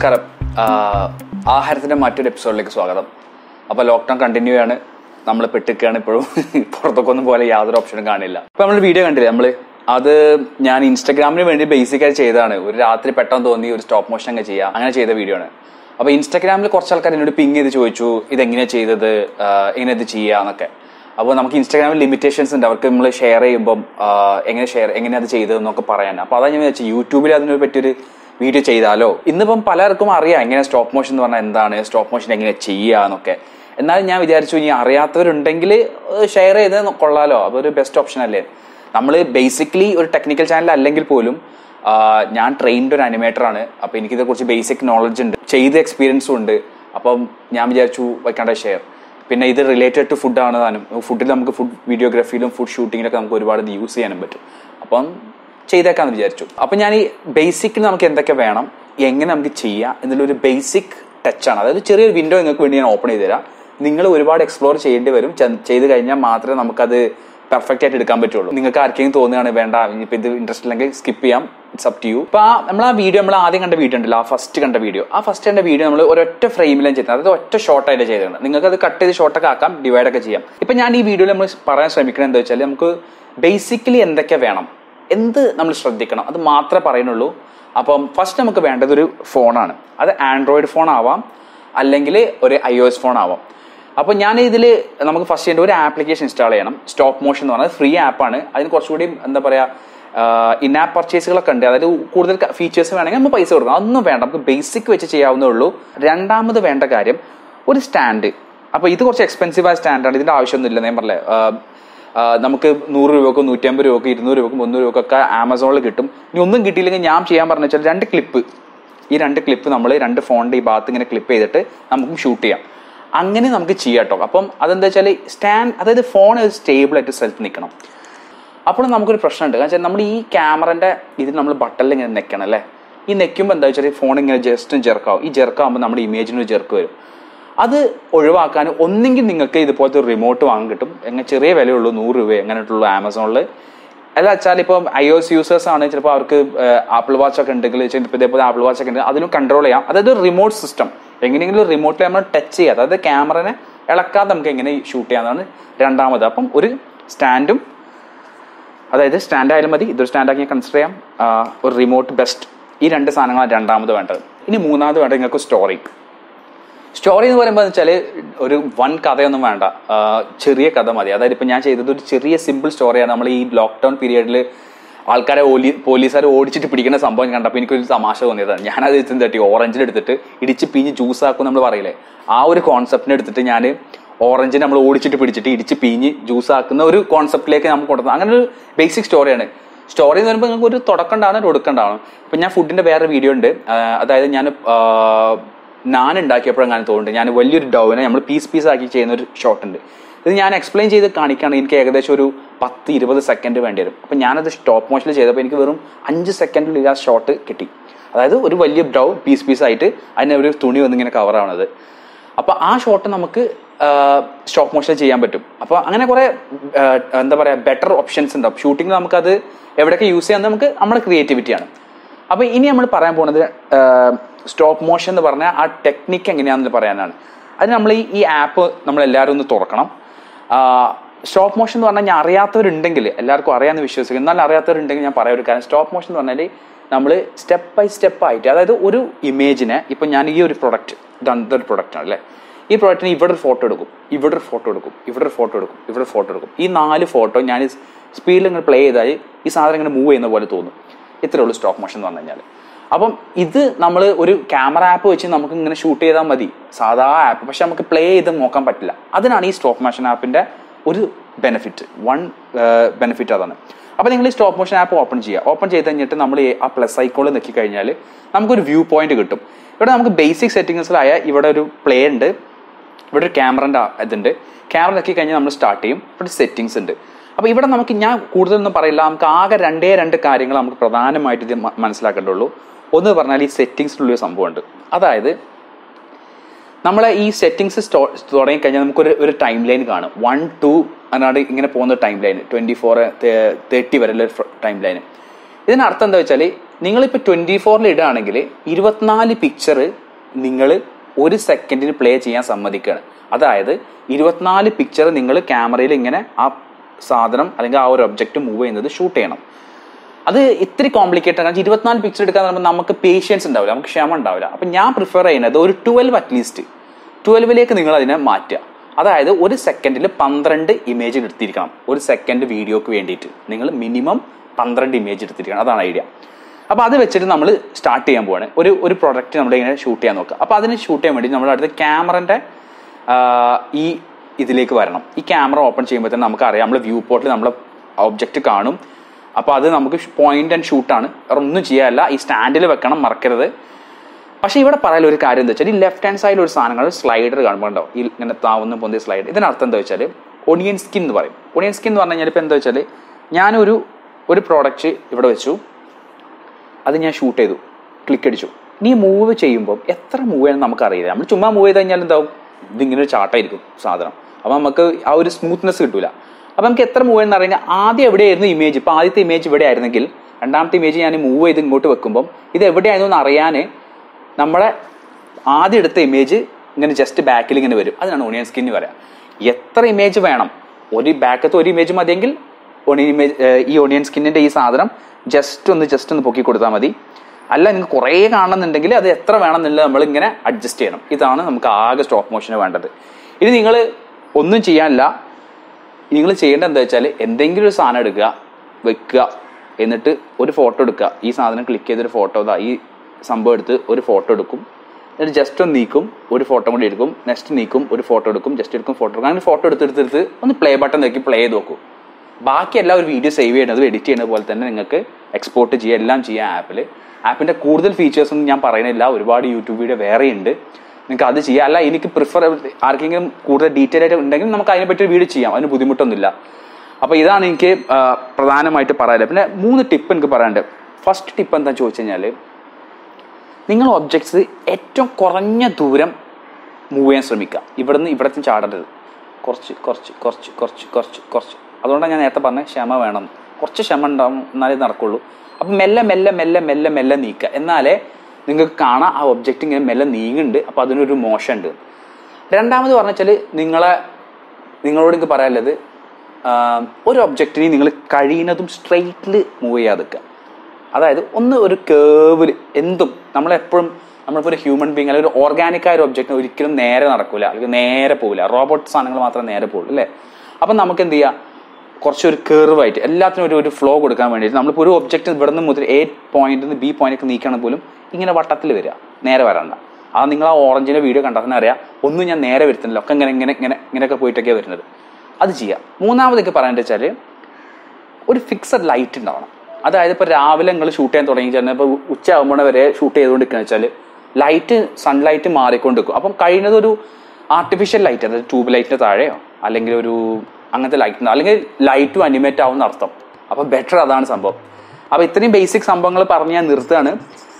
നമസ്കാരം ആഹ് ആഹാരത്തിന്റെ മറ്റൊരു എപ്പിസോഡിലേക്ക് സ്വാഗതം അപ്പോൾ ലോക്ക്ഡൗൺ കണ്ടിന്യൂ ആണ് നമ്മൾ പെട്ടിക്കുകയാണ് ഇപ്പോഴും പുറത്തൊക്കെ ഒന്നും പോലെ യാതൊരു ഓപ്ഷനും കാണില്ല ഇപ്പൊ നമ്മൾ വീഡിയോ കണ്ടില്ലേ നമ്മള് അത് ഞാൻ ഇൻസ്റ്റാഗ്രാമിന് വേണ്ടി ബേസിക് ആയി ചെയ്തതാണ് ഒരു രാത്രി പെട്ടെന്ന് തോന്നി ഒരു സ്റ്റോപ്പ് മോഷൻ അങ്ങ് ചെയ്യുക അങ്ങനെ ചെയ്ത വീഡിയോ ആണ് അപ്പൊ ഇൻസ്റ്റാഗ്രാമിൽ കുറച്ച് ആൾക്കാർ എന്നോട് പിങ് ചെയ്ത് ചോദിച്ചു ഇതെങ്ങനെയാ ചെയ്തത് ആഹ് എങ്ങനെ ഇത് ചെയ്യാന്നൊക്കെ അപ്പോൾ നമുക്ക് ഇൻസ്റ്റാഗ്രാമിൽ ലിമിറ്റേഷൻസ് ഉണ്ട് അവർക്ക് നമ്മൾ ഷെയർ ചെയ്യുമ്പം ആഹ് എങ്ങനെ ഷെയർ എങ്ങനെ അത് ചെയ്തതെന്നൊക്കെ പറയാൻ അപ്പോൾ അതാ ഞാൻ വെച്ചാൽ യൂട്യൂബിൽ അതിനൊരു പറ്റിയൊരു വീഡിയോ ചെയ്താലോ ഇന്നിപ്പം പലർക്കും അറിയാം എങ്ങനെ സ്റ്റോപ്പ് മോഷൻ എന്ന് പറഞ്ഞാൽ എന്താണ് സ്റ്റോപ്പ് മോഷൻ എങ്ങനെ ചെയ്യുക എന്നൊക്കെ എന്നാലും ഞാൻ വിചാരിച്ചു ഇനി അറിയാത്തവരുണ്ടെങ്കിൽ ഷെയർ ചെയ്ത് കൊള്ളാലോ അതൊരു ബെസ്റ്റ് ഓപ്ഷൻ അല്ലേ നമ്മൾ ബേസിക്കലി ഒരു ടെക്നിക്കൽ ചാനൽ അല്ലെങ്കിൽ പോലും ആഹ് ഞാൻ ട്രെയിൻഡ് ഒരു അനിമേറ്റർ ആണ് അപ്പോൾ എനിക്കിതിനെ കുറിച്ച് ബേസിക് നോളജ് ഉണ്ട് ചെയ്ത എക്സ്പീരിയൻസും ഉണ്ട് അപ്പം ഞാൻ വിചാരിച്ചു വൈക്കാണ്ട ഷെയർ പിന്നെ ഇത് റിലേറ്റഡ് ടു ഫുഡ് ആണ് താനും ഫുഡിൽ നമുക്ക് ഫുഡ് വീഡിയോഗ്രാഫിയിലും ഫുഡ് ഷൂട്ടിങ്ങിലൊക്കെ നമുക്ക് ഒരുപാട് ഇത് യൂസ് ചെയ്യാനും പറ്റും അപ്പം ചെയ്തേക്കാന്ന് വിചാരിച്ചു അപ്പം ഞാൻ ഈ ബേസിക്കലി നമുക്ക് എന്തൊക്കെ വേണം എങ്ങനെ നമുക്ക് ചെയ്യാം എന്നുള്ളൊരു ബേസിക് ടച്ചാണ് അതായത് ചെറിയൊരു വിൻഡോ നിങ്ങൾക്ക് വേണ്ടി ഞാൻ ഓപ്പൺ ചെയ്ത് തരാം നിങ്ങൾ ഒരുപാട് എക്സ്പ്ലോർ ചെയ്യേണ്ടി വരും ചെ- ചെയ്ത് കഴിഞ്ഞാൽ മാത്രമേ നമുക്കത് പെർഫെക്റ്റ് ആയിട്ട് എടുക്കാൻ പറ്റുള്ളൂ നിങ്ങൾക്ക് ആർക്കെങ്കിലും തോന്നുകയാണ് വേണ്ട ഇനിയിപ്പോൾ ഇത് ഇൻട്രസ്റ്റ് ഇല്ലെങ്കിൽ സ്കിപ്പ് ചെയ്യാം ഇറ്റ്സ് അപ് ടു യു ഇപ്പൊ നമ്മൾ ആ വീഡിയോ നമ്മൾ ആദ്യം കണ്ട വീഡിയോ ഉണ്ടല്ലോ ആ ഫസ്റ്റ് കണ്ട വീഡിയോ ആ ഫസ്റ്റ് കണ്ട വീഡിയോ നമ്മൾ ഒരൊറ്റ ഫ്രെയിമിലാണ് ചെയ്യുന്നത് അതായത് ഒറ്റ ഷോർട്ടായിട്ട് ചെയ്തതാണ് നിങ്ങൾക്ക് അത് കട്ട് ചെയ്ത് ഷോർട്ടൊക്കെ ആക്കാം ഡിവൈഡ് ഒക്കെ ചെയ്യാം ഇപ്പൊ ഞാൻ ഈ വീഡിയോയിൽ നമ്മൾ പറയാൻ ശ്രമിക്കുന്നത് എന്താ വെച്ചാൽ നമുക്ക് ബേസിക്കലി എന്തൊക്കെ വേണം എന്ത് നമ്മൾ ശ്രദ്ധിക്കണം അത് മാത്രമേ പറയുന്നുള്ളൂ അപ്പം ഫസ്റ്റ് നമുക്ക് വേണ്ടത് ഒരു ഫോണാണ് അത് ആൻഡ്രോയിഡ് ഫോൺ ആവാം അല്ലെങ്കിൽ ഒരു ഐ ഒ എസ് ഫോൺ ആവാം അപ്പോൾ ഞാൻ ഇതിൽ നമുക്ക് ഫസ്റ്റ് ചെയ്യേണ്ട ഒരു ആപ്ലിക്കേഷൻ ഇൻസ്റ്റാൾ ചെയ്യണം സ്റ്റോപ്പ് മോഷൻ എന്ന് പറഞ്ഞാൽ ഫ്രീ ആപ്പാണ് അതിന് കുറച്ചുകൂടി എന്താ പറയുക ഇൻ ആപ്പ് പർച്ചേസുകളൊക്കെ ഉണ്ട് അതായത് കൂടുതൽ ഫീച്ചേഴ്സ് വേണമെങ്കിൽ നമ്മൾ പൈസ കൊടുക്കണം അതൊന്നും വേണ്ട നമുക്ക് ബേസിക് വെച്ച് ചെയ്യാവുന്നേ ഉള്ളൂ രണ്ടാമത് വേണ്ട കാര്യം ഒരു സ്റ്റാൻഡ് അപ്പോൾ ഇത് കുറച്ച് എക്സ്പെൻസീവ് ആയ സ്റ്റാൻഡാണ് ഇതിന്റെ ആവശ്യമൊന്നുമില്ല ഞാൻ പറഞ്ഞില്ലേ ആ, ആ, നമുക്ക് നൂറ് രൂപക്കും നൂറ്റമ്പത് രൂപക്കും ഇരുന്നൂറ് രൂപക്കും മുന്നൂറ് രൂപക്കൊക്കെ ആമസോണിൽ കിട്ടും ഇനി ഒന്നും കിട്ടിയില്ലെങ്കിൽ ഞാൻ ചെയ്യാൻ പറഞ്ഞു വെച്ചാൽ രണ്ട് ക്ലിപ്പ് ഈ രണ്ട് ക്ലിപ്പ് നമ്മൾ രണ്ട് ഫോണിന്റെ ഈ ഭാഗത്ത് ഇങ്ങനെ ക്ലിപ്പ് ചെയ്തിട്ട് നമുക്കും ഷൂട്ട് ചെയ്യാം അങ്ങനെ നമുക്ക് ചെയ്യാം കേട്ടോ അപ്പം അതെന്താ വെച്ചാൽ സ്റ്റാൻഡ് അതായത് ഫോൺ സ്റ്റേബിൾ ആയിട്ട് സ്ഥലത്ത് നിൽക്കണം അപ്പോൾ നമുക്കൊരു പ്രശ്നമുണ്ട് കാരണം വെച്ചാൽ നമ്മൾ ഈ ക്യാമറന്റെ ഇതിൽ നമ്മൾ ബട്ടണിൽ ഇങ്ങനെ നെക്കണം അല്ലേ ഈ നെക്കുമ്പോൾ എന്താ വെച്ചാൽ ഫോൺ ഇങ്ങനെ ജസ്റ്റും ജെർക്കാവും ഈ ജെർക്കാവുമ്പോൾ നമ്മുടെ ഇമേജിന് ഒരു ജെർക്ക് വരും അത് ഒഴിവാക്കാൻ ഒന്നെങ്കിൽ നിങ്ങൾക്ക് ഇതുപോലത്തെ ഒരു റിമോട്ട് വാങ്ങാൻ കിട്ടും എങ്ങനെ ചെറിയ വിലയുള്ളൂ നൂറ് രൂപ എങ്ങനെയുള്ള ആമസോണിൽ അല്ല വെച്ചാൽ ഇപ്പം ഐ ഒ എസ് യൂസേഴ്സ് ആണ് ചിലപ്പോൾ അവർക്ക് ആപ്പിൾ വാച്ച് ഒക്കെ ഉണ്ടെങ്കിൽ ചിലപ്പോൾ ഇതേപോലെ ആപ്പിൾ വാച്ച് ഒക്കെ ഉണ്ടെങ്കിൽ അതിനും കൺട്രോൾ ചെയ്യാം അതായത് റിമോട്ട് സിസ്റ്റം എങ്ങനെയെങ്കിലും റിമോട്ടിൽ നമ്മൾ ടച്ച് ചെയ്യുക അതായത് ക്യാമറനെ ഇളക്കാതെ നമുക്ക് എങ്ങനെ ഷൂട്ട് ചെയ്യാമെന്നാണ് രണ്ടാമത് അപ്പം ഒരു സ്റ്റാൻഡും അതായത് സ്റ്റാൻഡ് ആയാലും മതി ഇതൊരു സ്റ്റാൻഡാക്കി കൺസിഡർ ചെയ്യാം ആ, ഒരു റിമോട്ട് ബെസ്റ്റ് ഈ രണ്ട് സാധനങ്ങളാണ് രണ്ടാമത് വേണ്ടത് ഇനി മൂന്നാമത് വേണ്ടത് നിങ്ങൾക്ക് സ്റ്റോറി സ്റ്റോറി എന്ന് പറയുമ്പോൾ വെച്ചാൽ ഒരു വൺ കഥയൊന്നും വേണ്ട ആ, ചെറിയ കഥ മതി അതായത് ഇപ്പം ഞാൻ ചെയ്തത് ഒരു ചെറിയ സിമ്പിൾ സ്റ്റോറിയാണ് നമ്മൾ ഈ ലോക്ക്ഡൌൺ പീരീഡിൽ ആൾക്കാരെ ഓലി പോലീസുകാർ ഓടിച്ചിട്ട് പിടിക്കുന്ന സംഭവം കണ്ടപ്പോൾ എനിക്കൊരു തമാശ തോന്നിയതാണ് ഞാനത് എന്ത് തട്ടി ഓറഞ്ചിൽ എടുത്തിട്ട് ഇടിച്ച് പിഞ്ഞ് ജ്യൂസ് ആക്കും നമ്മൾ പറയില്ലേ ആ ഒരു കോൺസെപ്റ്റിനെ എടുത്തിട്ട് ഞാൻ ഓറഞ്ചിനെ നമ്മൾ ഓടിച്ചിട്ട് പിടിച്ചിട്ട് ഇടിച്ച് പിഞ്ഞ് ജ്യൂസ് ആക്കുന്ന ഒരു കോൺസെപ്റ്റിലേക്ക് നമ്മൾ കൊണ്ടുവന്നത് അങ്ങനെ ഒരു ബേസിക് സ്റ്റോറിയാണ് സ്റ്റോറി എന്ന് പറയുമ്പോൾ നിങ്ങൾക്ക് ഒരു തുടക്കം ഉണ്ടാവണം ഒരു ഒടുക്കം ഉണ്ടാവണം ഇപ്പം ഞാൻ ഫുഡിന്റെ വേറെ വീഡിയോ ഉണ്ട് ആ, അതായത് ഞാൻ ആ, നാൻ ഉണ്ടാക്കിയപ്പോഴും അങ്ങനെ തോന്നുന്നുണ്ട് ഞാൻ വലിയൊരു ഡൗവിനെ നമ്മൾ പീസ് പീസ് ആക്കി ചെയ്യുന്ന ഒരു ഷോട്ട് ഉണ്ട് ഇത് ഞാൻ എക്സ്പ്ലെയിൻ ചെയ്ത് കാണിക്കുകയാണ് എനിക്ക് ഏകദേശം ഒരു പത്ത് ഇരുപത് സെക്കൻഡ് വേണ്ടി വരും അപ്പം ഞാനത് സ്റ്റോപ്പ് മോഷനിൽ ചെയ്തപ്പോൾ എനിക്ക് വെറും അഞ്ച് സെക്കൻഡിൽ ആ ഷോട്ട് കിട്ടി അതായത് ഒരു വലിയ ഡൗ പീസ് പീസ് ആയിട്ട് അതിനെ ഒരു തുണി വന്നിങ്ങനെ കവർ ആവണത് അപ്പോൾ ആ ഷോട്ട് നമുക്ക് സ്റ്റോപ്പ് മോഷൻ ചെയ്യാൻ പറ്റും അപ്പോൾ അങ്ങനെ കുറെ ആ, എന്താ പറയുക ബെറ്റർ ഓപ്ഷൻസ് ഉണ്ടാവും ഷൂട്ടിങ്ങിൽ നമുക്കത് എവിടെയൊക്കെ യൂസ് ചെയ്യാൻ നമുക്ക് നമ്മുടെ ക്രിയേറ്റിവിറ്റിയാണ് അപ്പോൾ ഇനി നമ്മൾ പറയാൻ പോകുന്നത് സ്റ്റോപ്പ് മോഷൻ എന്ന് പറഞ്ഞാൽ ആ ടെക്നിക്ക് എങ്ങനെയാണെന്ന് പറയാനാണ് അത് നമ്മൾ ഈ ഈ ആപ്പ് നമ്മൾ എല്ലാവരും ഒന്ന് തുറക്കണം സ്റ്റോപ്പ് മോഷൻ എന്ന് പറഞ്ഞാൽ ഞാൻ അറിയാത്തവരുണ്ടെങ്കിൽ എല്ലാവർക്കും അറിയാമെന്ന് വിശ്വസിക്കുന്നു എന്നാൽ അറിയാത്തവരുണ്ടെങ്കിൽ ഞാൻ പറയാം ഒരു കാര്യം സ്റ്റോപ്പ് മോഷൻ എന്ന് പറഞ്ഞാൽ നമ്മൾ സ്റ്റെപ്പ് ബൈ സ്റ്റെപ്പ് ആയിട്ട് അതായത് ഒരു ഇമേജിനെ ഇപ്പം ഞാൻ ഈ ഒരു പ്രൊഡക്റ്റ് ഇതൊരു പ്രൊഡക്റ്റ് ആണ് അല്ലേ ഈ പ്രൊഡക്റ്റിന് ഇവിടെ ഒരു ഫോട്ടോ എടുക്കും ഇവിടെ ഒരു ഫോട്ടോ എടുക്കും ഇവിടെ ഒരു ഫോട്ടോ എടുക്കും ഇവിടെ ഒരു ഫോട്ടോ എടുക്കും ഈ നാല് ഫോട്ടോ ഞാൻ സ്പീഡിൽ ഇങ്ങനെ പ്ലേ ചെയ്താൽ ഈ സാധനം ഇങ്ങനെ മൂവ് ചെയ്യുന്ന പോലെ തോന്നും ഇത്രയേ ഉള്ളൂ സ്റ്റോപ്പ് മോഷൻ എന്ന് പറഞ്ഞു കഴിഞ്ഞാൽ അപ്പം ഇത് നമ്മൾ ഒരു ക്യാമറ ആപ്പ് വെച്ച് നമുക്ക് ഇങ്ങനെ ഷൂട്ട് ചെയ്താൽ മതി സാധാ ആപ്പ് പക്ഷെ നമുക്ക് പ്ലേ ചെയ്ത് നോക്കാൻ പറ്റില്ല അതിനാണ് ഈ സ്റ്റോപ്പ് മോഷൻ ആപ്പിന്റെ ഒരു ബെനിഫിറ്റ് വൺ ബെനിഫിറ്റ് അതാണ് അപ്പോൾ നിങ്ങൾ ഈ സ്റ്റോപ്പ് മോഷൻ ആപ്പ് ഓപ്പൺ ചെയ്യുക ഓപ്പൺ ചെയ്ത് കഴിഞ്ഞിട്ട് നമ്മൾ ഈ ആ പ്ലസ് ഐക്കോളിൽ നിൽക്കി കഴിഞ്ഞാൽ നമുക്കൊരു വ്യൂ പോയിന്റ് കിട്ടും ഇവിടെ നമുക്ക് ബേസിക് സെറ്റിങ്സിലായ ഇവിടെ ഒരു പ്ലേ ഉണ്ട് ഇവിടെ ഒരു ക്യാമറൻ്റെ ഇതുണ്ട് ക്യാമറ നോക്കി കഴിഞ്ഞാൽ നമ്മൾ സ്റ്റാർട്ട് ചെയ്യും ഇവിടെ സെറ്റിങ്സ് ഉണ്ട് അപ്പോൾ ഇവിടെ നമുക്ക് ഞാൻ കൂടുതലൊന്നും പറയില്ല നമുക്ക് ആകെ രണ്ടേ രണ്ട് കാര്യങ്ങൾ നമുക്ക് പ്രധാനമായിട്ട് ഇത് മ- മനസ്സിലാക്കേണ്ടുള്ളൂ ഒന്ന് പറഞ്ഞാൽ ഈ സെറ്റിങ്സിലുള്ളൊരു സംഭവമുണ്ട് അതായത് നമ്മളെ ഈ സെറ്റിങ്സ് തുടങ്ങി കഴിഞ്ഞാൽ നമുക്കൊരു ഒരു ടൈം ലൈൻ കാണും വൺ ടു എന്നാണ് ഇങ്ങനെ പോകുന്ന time line twenty four thirty വരെയുള്ള ഒരു ടൈം ലൈൻ ഇതിനർത്ഥം എന്താ വെച്ചാൽ നിങ്ങളിപ്പോൾ ട്വൻറ്റി ഫോറിൽ ഇടുകയാണെങ്കിൽ ഇരുപത്തിനാല് പിക്ചർ നിങ്ങൾ ഒരു സെക്കൻഡിന് പ്ലേ ചെയ്യാൻ സമ്മതിക്കുകയാണ് അതായത് ഇരുപത്തിനാല് പിക്ചർ നിങ്ങൾ ക്യാമറയിൽ ഇങ്ങനെ ആ സാധനം അല്ലെങ്കിൽ ആ ഒരു ഒബ്ജക്റ്റ് മൂവ് ചെയ്യുന്നത് ഷൂട്ട് ചെയ്യണം അത് ഇത്തിരി കോംപ്ലിക്കേറ്റഡ് ആണ് ഇരുപത്തിനാല് പിക്ചർ എടുക്കാൻ പറയുമ്പോൾ നമുക്ക് പേഷ്യൻസ് ഉണ്ടാവില്ല നമുക്ക് ക്ഷമ ഉണ്ടാവില്ല അപ്പം ഞാൻ പ്രിഫർ ചെയ്യുന്നത് ഒരു ട്വൽവ് അറ്റ്ലീസ്റ്റ് ട്വൽവിലേക്ക് നിങ്ങൾ അതിനെ മാറ്റുക അതായത് ഒരു സെക്കൻഡിൽ പന്ത്രണ്ട് ഇമേജ് എടുത്തിരിക്കണം ഒരു സെക്കൻഡ് വീഡിയോക്ക് വേണ്ടിയിട്ട് നിങ്ങൾ മിനിമം പന്ത്രണ്ട് ഇമേജ് എടുത്തിരിക്കണം അതാണ് ഐഡിയ അപ്പോൾ അത് വെച്ചിട്ട് നമ്മൾ സ്റ്റാർട്ട് ചെയ്യാൻ പോവാണ് ഒരു ഒരു പ്രൊഡക്റ്റ് നമ്മൾ ഇങ്ങനെ ഷൂട്ട് ചെയ്യാൻ നോക്കുക അപ്പോൾ അതിന് ഷൂട്ട് ചെയ്യാൻ വേണ്ടി നമ്മൾ അടുത്ത ക്യാമറൻ്റെ ഈ ഇതിലേക്ക് വരണം ഈ ക്യാമറ ഓപ്പൺ ചെയ്യുമ്പോൾ തന്നെ നമുക്കറിയാം നമ്മൾ വ്യൂ പോർട്ടിൽ നമ്മൾ ഒബ്ജക്റ്റ് കാണും അപ്പോൾ അത് നമുക്ക് പോയിന്റ് ആൻഡ് ഷൂട്ടാണ് വേറെ ഒന്നും ചെയ്യാനല്ല ഈ സ്റ്റാൻഡിൽ വെക്കണം മറക്കരുത് പക്ഷേ ഇവിടെ പറയാൻ ഒരു കാര്യം എന്താ വെച്ചാൽ ഈ ലെഫ്റ്റ് ഹാൻഡ് സൈഡിൽ ഒരു സാധനങ്ങൾ സ്ലൈഡർ കാണുമ്പോൾ ഉണ്ടോ ഈ ഇങ്ങനെ താവുന്ന പൊന്തിയ സ്ലൈഡ് ഇതിനർത്ഥം എന്താ വെച്ചാൽ ഒണിയൻ സ്കിൻ എന്ന് പറയും ഒണിയൻ സ്കിൻ എന്ന് പറഞ്ഞു കഴിഞ്ഞാൽ ഇപ്പോൾ എന്താ വെച്ചാൽ ഞാനൊരു ഒരു പ്രോഡക്റ്റ് ഇവിടെ വെച്ചു അത് ഞാൻ ഷൂട്ട് ചെയ്തു ക്ലിക്ക് അടിച്ചു നീ മൂവ് ചെയ്യുമ്പോൾ എത്ര മൂവ് ചെയ്യണം നമുക്കറിയില്ല നമ്മൾ ചുമ്മാ മൂവ് ചെയ്ത് കഴിഞ്ഞാൽ എന്താവും ഇതിങ്ങനെ ഒരു ചാട്ടായിരിക്കും സാധനം അപ്പോൾ നമുക്ക് ആ ഒരു സ്മൂത്ത്നെസ് കിട്ടൂല അപ്പോൾ നമുക്ക് എത്ര മൂവ് ചെയ്യണമെന്ന് അറിയാം ആദ്യം എവിടെയായിരുന്നു ഇമേജ് ഇപ്പോൾ ആദ്യത്തെ ഇമേജ് ഇവിടെ ആയിരുന്നെങ്കിൽ രണ്ടാമത്തെ ഇമേജ് ഞാൻ മൂവ് ചെയ്ത് ഇങ്ങോട്ട് വെക്കുമ്പോൾ ഇത് എവിടെയായിരുന്നു എന്ന് അറിയാൻ നമ്മളെ ആദ്യം എടുത്ത ഇമേജ് ഇങ്ങനെ ജസ്റ്റ് ബാക്കിൽ ഇങ്ങനെ വരും അതിനാണ് ഓണിയൻ സ്കിൻ പറയാം എത്ര ഇമേജ് വേണം ഒരു ബാക്കത്ത് ഒരു ഇമേജ് മതിയെങ്കിൽ ഒണിയൻ ഇമേജ് ഈ ഓണിയൻ സ്കിന്നിന്റെ ഈ സാധനം ജസ്റ്റ് ഒന്ന് ജസ്റ്റ് ഒന്ന് പൊക്കി കൊടുത്താൽ മതി അല്ല നിങ്ങൾക്ക് കുറേ കാണുന്നുണ്ടെങ്കിൽ അത് എത്ര വേണമെന്നുള്ളത് നമ്മൾ ഇങ്ങനെ അഡ്ജസ്റ്റ് ചെയ്യണം ഇതാണ് നമുക്ക് ആകെ സ്റ്റോപ്പ് മോഷന് വേണ്ടത് ഇനി നിങ്ങൾ ഒന്നും ചെയ്യാനില്ല നിങ്ങൾ ചെയ്യേണ്ടത് എന്താ വെച്ചാൽ എന്തെങ്കിലും ഒരു സാധനം എടുക്കുക വെക്കുക എന്നിട്ട് ഒരു ഫോട്ടോ എടുക്കുക ഈ സാധനം ക്ലിക്ക് ചെയ്തൊരു ഫോട്ടോ ഇതാ ഈ സംഭവം എടുത്ത് ഒരു ഫോട്ടോ എടുക്കും എന്നിട്ട് ജസ്റ്റ് ഒന്ന് നീക്കും ഒരു ഫോട്ടോ കൂടി എടുക്കും നെക്സ്റ്റ് നീക്കും ഒരു ഫോട്ടോ എടുക്കും ജസ്റ്റ് എടുക്കും ഫോട്ടോ എടുക്കും അങ്ങനെ ഫോട്ടോ എടുത്തെടുത്തെടുത്ത് ഒന്ന് പ്ലേ ബട്ടൺ നോക്കി പ്ലേ ചെയ്ത് നോക്കും ബാക്കി എല്ലാ ഒരു വീഡിയോ സേവ് ചെയ്യുന്നതും എഡിറ്റ് ചെയ്യുന്നത് പോലെ തന്നെ നിങ്ങൾക്ക് എക്സ്പോർട്ട് ചെയ്യുക എല്ലാം ചെയ്യാം ആപ്പിൽ ആപ്പിൻ്റെ കൂടുതൽ ഫീച്ചേഴ്സ് ഒന്നും ഞാൻ പറയുന്നില്ല ഒരുപാട് യൂട്യൂബ് വീഡിയോ വേറെ ഉണ്ട് നിങ്ങൾക്ക് അത് ചെയ്യാം അല്ല എനിക്ക് പ്രിഫർ ആർക്കെങ്കിലും കൂടുതൽ ഡീറ്റെയിൽ ആയിട്ട് ഉണ്ടെങ്കിൽ നമുക്ക് അതിനെപ്പറ്റി ഒരു വീഡിയോ ചെയ്യാം അതിന് ബുദ്ധിമുട്ടൊന്നുമില്ല അപ്പോൾ ഇതാണ് എനിക്ക് ആ, പ്രധാനമായിട്ട് പറയാനുള്ളത് പിന്നെ മൂന്ന് ടിപ്പ് എനിക്ക് പറയാനുണ്ട് ഫസ്റ്റ് ടിപ്പ് എന്താ ചോദിച്ചു കഴിഞ്ഞാൽ നിങ്ങൾ ഒബ്ജക്ട്സ് ഏറ്റവും കുറഞ്ഞ ദൂരം മൂവ് ചെയ്യാൻ ശ്രമിക്കുക ഇവിടുന്ന് ഇവിടത്തെ ചാടരുത് കുറച്ച് കുറച്ച് കുറച്ച് കുറച്ച് കുറച്ച് കുറച്ച് അതുകൊണ്ടാണ് ഞാൻ നേരത്തെ പറഞ്ഞത് ക്ഷമ വേണം കുറച്ച് ക്ഷമ ഉണ്ടാവും എന്നാലേ നടക്കുള്ളൂ അപ്പം മെല്ലെ മെല്ലെ മെല്ലെ മെല്ലെ മെല്ലെ നീക്കുക എന്നാലേ നിങ്ങൾക്ക് കാണാം ആ ഒബ്ജക്റ്റ് ഇങ്ങനെ മെല്ലെ നീങ്ങുന്നുണ്ട് അപ്പോൾ അതിനൊരു മോശം ഉണ്ട് രണ്ടാമത് പറഞ്ഞാൽ നിങ്ങളെ നിങ്ങളോട് എനിക്ക് പറയാനുള്ളത് ആം, ഒരു ഒബ്ജക്റ്റിനെ നിങ്ങൾ കഴിയുന്നതും സ്ട്രെയിറ്റിൽ മൂവ് ചെയ്യാതിരിക്കുക അതായത് ഒന്ന് ഒരു കേവിൽ എന്തും നമ്മളെപ്പോഴും നമ്മളിപ്പോൾ ഒരു ഹ്യൂമൻ ബീങ് അല്ലെങ്കിൽ ഒരു ഓർഗാനിക് ആയ ഒരു ഒബ്ജക്റ്റ് ഒരിക്കലും നേരെ നടക്കൂല അല്ലെങ്കിൽ നേരെ പോകില്ല റോബോട്ട് സാധനങ്ങൾ മാത്രമേ നേരെ പോകുള്ളൂ അല്ലേ അപ്പം നമുക്ക് എന്ത് ചെയ്യാം കുറച്ചൊരു കർവായിട്ട് എല്ലാത്തിനും ഒരു ഒരു ഫ്ലോ കൊടുക്കാൻ വേണ്ടിയിട്ട് നമ്മളിപ്പോൾ ഒരു ഒബ്ജക്റ്റ് ഇവിടെ നിന്ന് മുതൽ എ പോയിന്റിൽ നിന്ന് ബി പോയിന്റിലേക്ക് നീക്കുകയാണെങ്കിൽ പോലും ഇങ്ങനെ വട്ടത്തിൽ വരിക നേരെ വരണ്ട അത് നിങ്ങൾ ആ ഓറഞ്ചിന്റെ വീഡിയോ കണ്ടാൽ തന്നെ അറിയാം ഒന്നും ഞാൻ നേരെ വരുത്തുന്നില്ല ഒക്കെ ഇങ്ങനെ ഇങ്ങനെ ഇങ്ങനെ ഇങ്ങനെയൊക്കെ പോയിട്ടൊക്കെയാണ് വരുന്നത് അത് ചെയ്യാം മൂന്നാമതൊക്കെ പറയാനെന്ന് വെച്ചാൽ ഒരു ഫിക്സഡ് ലൈറ്റ് ഉണ്ടാവണം അതായത് ഇപ്പോൾ രാവിലെ നിങ്ങൾ ഷൂട്ട് ചെയ്യാൻ തുടങ്ങി കഴിഞ്ഞാൽ ഇപ്പോൾ ഉച്ച ആകുമ്പോൾ വരെ ഷൂട്ട് ചെയ്തുകൊണ്ടിരിക്കുകയെന്ന് വെച്ചാൽ ലൈറ്റ് സൺലൈറ്റ് മാറിക്കൊണ്ടിരിക്കും അപ്പം കഴിയുന്നത് ഒരു ആർട്ടിഫിഷ്യൽ ലൈറ്റ് അതായത് ട്യൂബ് ലൈറ്റിന് താഴെയോ അല്ലെങ്കിൽ ഒരു അങ്ങനത്തെ ലൈറ്റ് അല്ലെങ്കിൽ ലൈറ്റും അനിമേറ്റ് ആവുന്ന അർത്ഥം അപ്പം ബെറ്റർ അതാണ് സംഭവം അപ്പോൾ ഇത്രയും ബേസിക് സംഭവങ്ങൾ പറഞ്ഞ് ഞാൻ നിർത്തുകയാണ്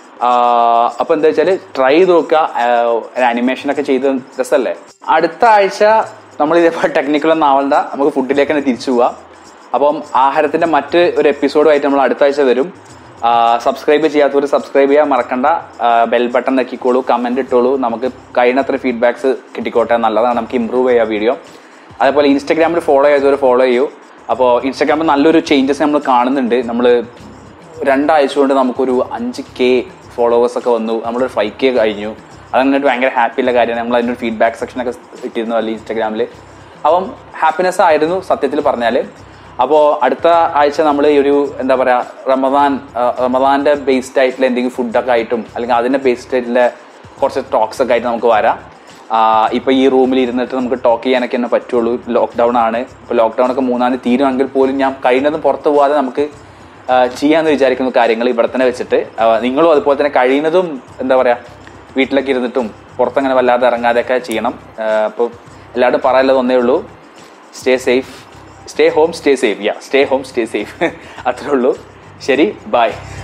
അപ്പോൾ എന്താ വെച്ചാൽ ട്രൈ ചെയ്ത് നോക്കുക അനിമേഷനൊക്കെ ചെയ്ത് രസമല്ലേ അടുത്ത ആഴ്ച നമ്മൾ ഇതേപോലെ ടെക്നിക്കൽ ഒന്നും ആവണ്ട നമുക്ക് ഫുഡിലേക്ക് തന്നെ തിരിച്ചു പോവാം അപ്പം ആഹാരത്തിന്റെ മറ്റ് ഒരു എപ്പിസോഡുമായിട്ട് നമ്മൾ അടുത്ത ആഴ്ച വരും സബ്സ്ക്രൈബ് ചെയ്യാത്തവർ സബ്സ്ക്രൈബ് ചെയ്യാൻ മറക്കണ്ട ബെൽ ബട്ടൺ നോക്കിക്കോളൂ കമന്റ് ഇട്ടോളൂ നമുക്ക് കഴിയുന്നത്ര ഫീഡ്ബാക്സ് കിട്ടിക്കോട്ടെ നല്ലതാണ് നമുക്ക് ഇമ്പ്രൂവ് ചെയ്യാം വീഡിയോ അതേപോലെ ഇൻസ്റ്റാഗ്രാമിൽ ഫോളോ ചെയ്തവർ ഫോളോ ചെയ്യൂ അപ്പോൾ ഇൻസ്റ്റാഗ്രാമിൽ നല്ലൊരു ചേഞ്ചസ് നമ്മൾ കാണുന്നുണ്ട് നമ്മൾ രണ്ടാഴ്ച കൊണ്ട് നമുക്കൊരു അഞ്ച് കെ ഫോളോവേഴ്സ് ഒക്കെ വന്നു നമ്മളൊരു ഫൈവ് കെ കഴിഞ്ഞു അതങ്ങനെ ഭയങ്കര ഹാപ്പിയുള്ള കാര്യമാണ് നമ്മൾ അതിൻ്റെ ഒരു ഫീഡ്ബാക്ക് സെക്ഷനൊക്കെ ഇട്ടിരുന്നു അല്ലെ ഇൻസ്റ്റാഗ്രാമിൽ അപ്പം ഹാപ്പിനെസ് ആയിരുന്നു സത്യത്തിൽ പറഞ്ഞാൽ അപ്പോൾ അടുത്ത ആഴ്ച നമ്മൾ ഈ ഒരു എന്താ പറയുക റമദാൻ ആ, റമദാൻ്റെ ബേസ്ഡ് ആയിട്ടുള്ള എന്തെങ്കിലും ഫുഡൊക്കെ ആയിട്ടും അല്ലെങ്കിൽ അതിൻ്റെ ബേസ്ഡ് ആയിട്ടുള്ള കുറച്ച് ടോക്സ് ഒക്കെ ആയിട്ട് നമുക്ക് വരാം ഇപ്പോൾ ഈ റൂമിൽ ഇരുന്നിട്ട് നമുക്ക് ടോക്ക് ചെയ്യാനൊക്കെ തന്നെ പറ്റുള്ളൂ ലോക്ക്ഡൗൺ ആണ് ഇപ്പോൾ ലോക്ക്ഡൗൺ ഒക്കെ മൂന്നാം തീയതി തീരുമെങ്കിൽ പോലും ഞാൻ കഴിയുന്നതും പുറത്ത് പോകാതെ നമുക്ക് ആ, ചെയ്യാന്ന് വിചാരിക്കുന്ന കാര്യങ്ങൾ ഇവിടെ തന്നെ വെച്ചിട്ട് ആ, നിങ്ങളും അതുപോലെ തന്നെ കഴിയുന്നതും എന്താ പറയുക വീട്ടിലൊക്കെ ഇരുന്നിട്ടും പുറത്തങ്ങനെ വല്ലാതെ ഇറങ്ങാതെയൊക്കെ ചെയ്യണം അപ്പോൾ എല്ലാവരും പറയാനുള്ളത് ഒന്നേ ഉള്ളൂ stay safe stay home stay safe യാ സ്റ്റേ ഹോം സ്റ്റേ സേഫ് അത്രേ ഉള്ളൂ ശരി ബൈ